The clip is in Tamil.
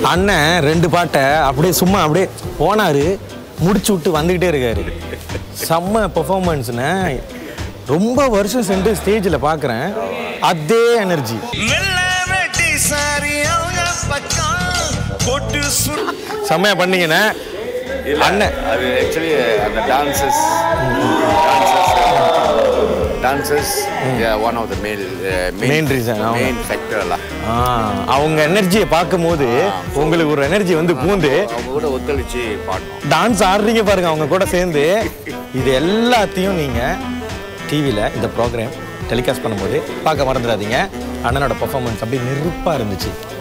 அண்ணன் ரெண்டு பாட்டை அப்படியே சும்மா அப்படியே போனாரு முடிச்சு விட்டு வந்துக்கிட்டே இருக்காரு செம்ம பெர்ஃபார்மன்ஸ்னு ரொம்ப வருஷம் சென்று ஸ்டேஜில் பார்க்குறேன் அதே எனர்ஜி செம்மையா பண்ணீங்கண்ணே இல்ல, அண்ணன். அது ஆக்சுவலி அந்த dances dances one of the மேல் Main reason, ஆமா. மெயின் ஃபேக்டர்லாம் ஆ, அவங்க எனர்ஜியை பார்க்கும்போது உங்களுக்கு ஒரு எனர்ஜி வந்து பூந்து அவங்க கூட ஒத்துழைச்சு பாடணும் டான்ஸ் ஆடுறீங்க பாருங்க அவங்க கூட சேர்ந்து இது எல்லாத்தையும் நீங்கள் டிவியில் இந்த ப்ரோக்ராம் டெலிகாஸ்ட் பண்ணும்போது பார்க்க மறந்துடாதீங்க அண்ணனோட பெர்ஃபார்மன்ஸ் அப்படியே நெருப்பாக இருந்துச்சு